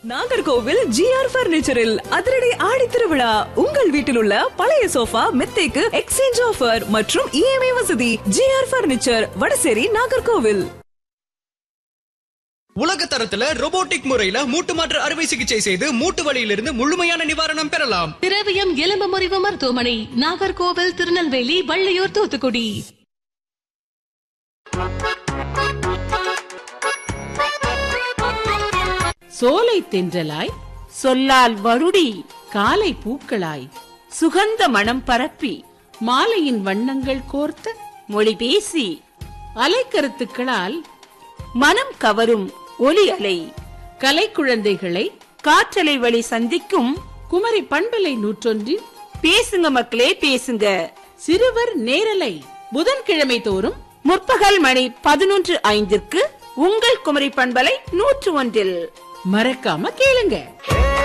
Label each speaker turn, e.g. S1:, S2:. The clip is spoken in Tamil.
S1: நாகர்கோவில் ஜிஆர் பர்னிச்சரில் அதிரடி ஆடி திருவிழா உங்கள் வீட்டில் உள்ள பழைய சோஃபா மெத்தைக்கு எக்ஸ்சேஞ்ச் ஆஃபர் மற்றும் இஎம்ஐ வசதி ஜிஆர் பர்னிச்சர் வடசேரி நாகர்கோவில்
S2: உலக தரத்துல robotic முறையில மூட்டு மாற்று அறுவை சிகிச்சை செய்து மூட்டு வலியிலிருந்து முழுமையான நிவாரணம் பெறலாம்
S3: திரவியம் எலும்பு முறிவு மருத்துவமனை நாகர்கோவில் திருநெல்வேலி வள்ளியூர் தூத்துக்குடி
S4: சோலை தென்றலாய் சொல்லால் வருடி காலை பூக்களாய் சுகந்த மணம் பரப்பி மாலையின் வண்ணங்கள் கோர்த்த மொழி பேசி அலைக்கருத்துக்களால் மனம் கவரும் ஒலி அலை கலைக்குழந்தைகளை காற்றலை வழி சந்திக்கும் குமரி பண்பலை நூற்றொன்றில் பேசுங்க மக்களே பேசுங்க சிறுவர் நேரலை புதன்கிழமை தோறும் முற்பகல் மணி பதினொன்று ஐந்திற்கு உங்கள் குமரி பண்பலை நூற்று ஒன்றில் மறக்காம கேளுங்க